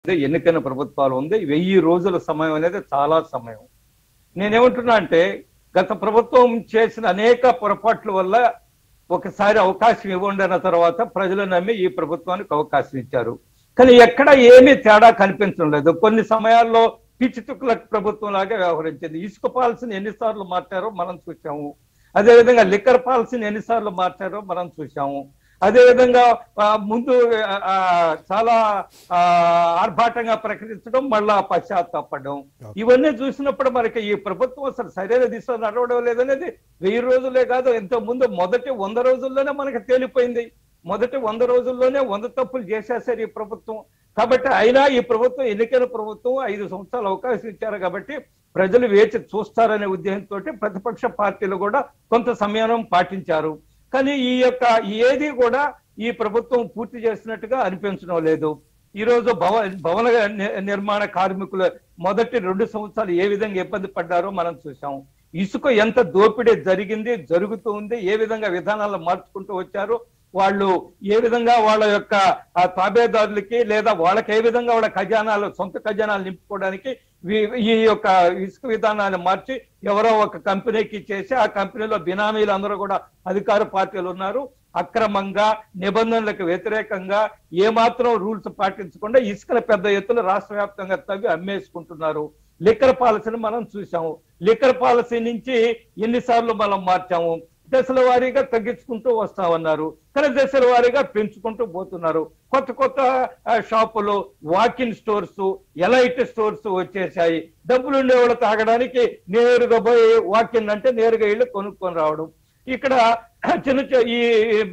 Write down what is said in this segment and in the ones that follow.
ఎన్నికైన ప్రభుత్వాలు ఉంది వెయ్యి రోజుల సమయం అనేది చాలా సమయం నేనేమంటున్నా అంటే గత ప్రభుత్వం చేసిన అనేక పొరపాట్ల వల్ల ఒకసారి అవకాశం ఇవ్వండి అన్న తర్వాత ప్రజలు నమ్మి ఈ ప్రభుత్వానికి అవకాశం ఇచ్చారు కానీ ఎక్కడ ఏమీ తేడా కనిపించడం లేదు కొన్ని సమయాల్లో పిచ్చి తుక్కుల ప్రభుత్వం లాగా వ్యవహరించింది ఇసుక పాలసీని ఎన్నిసార్లు మార్చారో మనం చూసాము అదేవిధంగా లిక్కర్ పాలసీని ఎన్నిసార్లు మార్చారో మనం చూసాము అదేవిధంగా ఆ, ముందు ఆ, ఆ, చాలా ఆ, ఆర్భాటంగా ప్రకటించడం మళ్ళా పశ్చాత్తాపడడం ఇవన్నీ చూసినప్పుడు మనకి ఈ ప్రభుత్వం అసలు సరైన దిశ నడవడం లేదనేది వెయ్యి రోజులే కాదు ఎంతో ముందు మొదటి వంద రోజుల్లోనే మనకి తేలిపోయింది మొదటి వంద రోజుల్లోనే వంద తప్పులు చేసేసారు ఈ ప్రభుత్వం కాబట్టి అయినా ఈ ప్రభుత్వం ఎన్నికైన ప్రభుత్వం ఐదు సంవత్సరాలు అవకాశం ఇచ్చారు కాబట్టి ప్రజలు వేచి చూస్తారనే ఉద్దేశంతో ప్రతిపక్ష పార్టీలు కూడా కొంత సమయం పాటించారు కానీ ఈ యొక్క ఏది కూడా ఈ ప్రభుత్వం పూర్తి చేసినట్టుగా అనిపించడం లేదు ఈ రోజు భవ భవన ని- నిర్మాణ కార్మికుల మొదటి రెండు సంవత్సరాలు ఏ విధంగా ఇబ్బంది పడ్డారో మనం చూసాం ఇసుక ఎంత దోపిడీ జరిగింది జరుగుతుంది ఏ విధంగా విధానాలు మార్చుకుంటూ వచ్చారు వాళ్ళు ఏ విధంగా వాళ్ళ యొక్క ఆ తాబేదారులకి లేదా వాళ్ళకి ఏ విధంగా వాళ్ళ ఖజానాలు సొంత ఖజానాలు నింపుకోవడానికి వీ- ఈ యొక్క ఇసుక విధానాన్ని మార్చి ఎవరో ఒక కంపెనీకి చేసి ఆ కంపెనీలో బినామీలు అందరూ కూడా అధికార పార్టీలు ఉన్నారు అక్రమంగా నిబంధనలకు వ్యతిరేకంగా ఏమాత్రం రూల్స్ పాటించకుండా ఇసుకల పెద్ద ఎత్తున రాష్ట్ర వ్యాప్తంగా తవ్వి అమ్మేసుకుంటున్నారు లిక్కర్ పాలసీని మనం చూసాము లిక్కర్ పాలసీ నుంచి ఎన్నిసార్లు మనం మార్చాము దశల వారీగా తగ్గించుకుంటూ వస్తామన్నారు కానీ దశల వారీగా పెంచుకుంటూ పోతున్నారు కొత్త కొత్త ఆ, షాపులు వాకిన్ స్టోర్స్ ఎలైట్ స్టోర్స్ వచ్చేసాయి డబ్బులు ఉండేవాళ్ళు తాగడానికి నేరుగా పోయి వాకిన్ అంటే నేరుగా వెళ్ళి కొనుక్కొని రావడం ఇక్కడ చిన్న చి- ఈ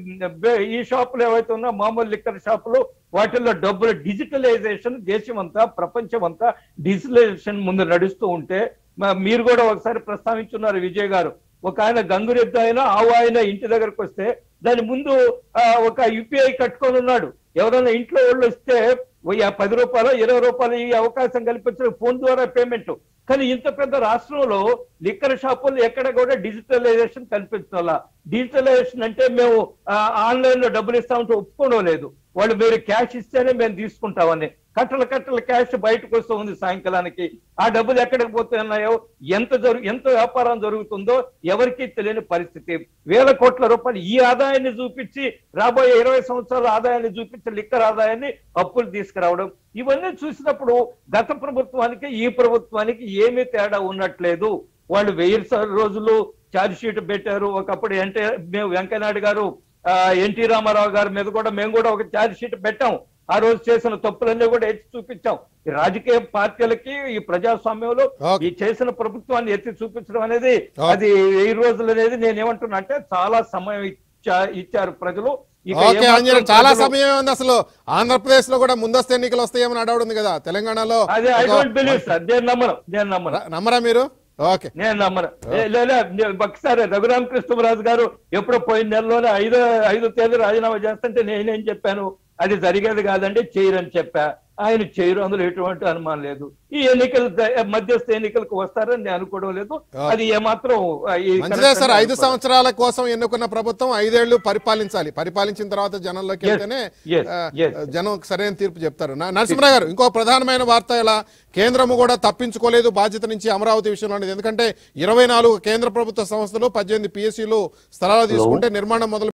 ఈ షాపులు ఏవైతే ఉన్నా మామూలు లిక్కర్ షాపులు వాటిల్లో డబ్బులు డిజిటలైజేషన్ దేశమంతా ప్రపంచమంతా డిజిటలైజేషన్ ముందు నడుస్తూ ఉంటే మ- మీరు కూడా ఒకసారి ప్రస్తావించున్నారు విజయ్ గారు ఒక ఆయన గంగురెద్దు ఆయన ఆవు ఆయన ఇంటి దగ్గరకు వస్తే దాని ముందు ఆ, ఒక యూపీఐ కట్టుకొని ఉన్నాడు ఎవరైనా ఇంట్లో వాళ్ళు వస్తే ఓ యా- పది రూపాయలు ఇరవై రూపాయలు ఈ అవకాశం కల్పించడం ఫోన్ ద్వారా పేమెంట్ కానీ ఇంత పెద్ద రాష్ట్రంలో లిక్కర్ షాపులు ఎక్కడ కూడా డిజిటలైజేషన్ కనిపించాల డిజిటలైజేషన్ అంటే మేము ఆన్లైన్ లో డబ్బులు ఇస్తామంటే ఒప్పుకోవడం లేదు వాళ్ళు మీరు క్యాష్ ఇస్తేనే మేము తీసుకుంటామని కట్టల కట్టల క్యాష్ బయటకు వస్తూ ఉంది సాయంకాలానికి ఆ డబ్బులు ఎక్కడికి పోతున్నాయో ఎంత జరుగు ఎంత వ్యాపారం జరుగుతుందో ఎవరికీ తెలియని పరిస్థితి వేల కోట్ల రూపాయలు ఈ ఆదాయాన్ని చూపించి రాబోయే ఇరవై సంవత్సరాల ఆదాయాన్ని చూపించి లిక్కర్ ఆదాయాన్ని అప్పులు తీసుకురావడం ఇవన్నీ చూసినప్పుడు గత ప్రభుత్వానికి ఈ ప్రభుత్వానికి ఏమీ తేడా ఉన్నట్లేదు వాళ్ళు వెయ్యి స- రోజులు ఛార్జ్ షీట్ పెట్టారు ఒకప్పుడు అంటే మేము వెంకయ్యనాయుడు గారు ఆ, ఎన్టీ రామారావు గారి మీద కూడా మేము కూడా ఒక ఛార్జ్ షీట్ పెట్టాం ఆ రోజు చేసిన తప్పులన్నీ కూడా ఎత్తి చూపించాం ఈ రాజకీయ పార్టీలకి ఈ ప్రజాస్వామ్యంలో Okay. ఈ చేసిన ప్రభుత్వాన్ని ఎత్తి చూపించడం అనేది Okay. అది వెయ్యి రోజులు అనేది నేను ఏమంటున్నా అంటే చాలా సమయం ఇచ్చా- ఇచ్చారు ప్రజలు ఇక ఓకే ఏమాత్రం అంజన్ చాలా ప్రజలు- సమయం ఉంది అసలు ఆంధ్రప్రదేశ్ లో కూడా ముందస్తు ఎన్నికలు వస్తాయేమని అడవడం ఉంది కదా తెలంగాణలో అదే ఐ ఒక- డోంట్ బిలీవ్ సార్ నేను నమ్మను నేను నమ్మను ర- నమ్మరా మీరు ఓకే నేను నమ్మను ఏ, లే, లే, నేను ఒకసారి రఘురామ కృష్ణరాజు గారు ఎప్పుడో పోయిన నెలలోనే ఐదో ఐదో తేదీ రాజీనామా చేస్తుంటే నేనేం చెప్పాను అది జరిగేది కాదండి చేయరని చెప్పా ఆయన చేయరు అందులో ఎటువంటి అనుమానం లేదు ఈ ఎన్నికలు ద- మధ్యస్థ ఎన్నికలకు వస్తారని నేను అనుకోవడం లేదు అది ఏమాత్రం ఆ, ఈ మంచిదే సార్ కరెక్ట్ ఐదు సంవత్సరాల కోసం ఎన్నుకున్న ప్రభుత్వం ఐదేళ్లు పరిపాలించాలి పరిపాలించిన తర్వాత జనంలోకి Yes, వెళ్తేనే yes, ఆ, yes. జనం సరైన తీర్పు చెప్తారు నా- నరసింహరావు గారు ఇంకో ప్రధానమైన వార్త ఇలా కేంద్రము కూడా తప్పించుకోలేదు బాధ్యత నుంచి అమరావతి విషయంలో అనేది. ఎందుకంటే ఇరవై నాలుగు కేంద్ర ప్రభుత్వ సంస్థలు పద్దెనిమిది పిఎస్సీలు స్థలాలు తీసుకుంటే నిర్మాణం మొదలు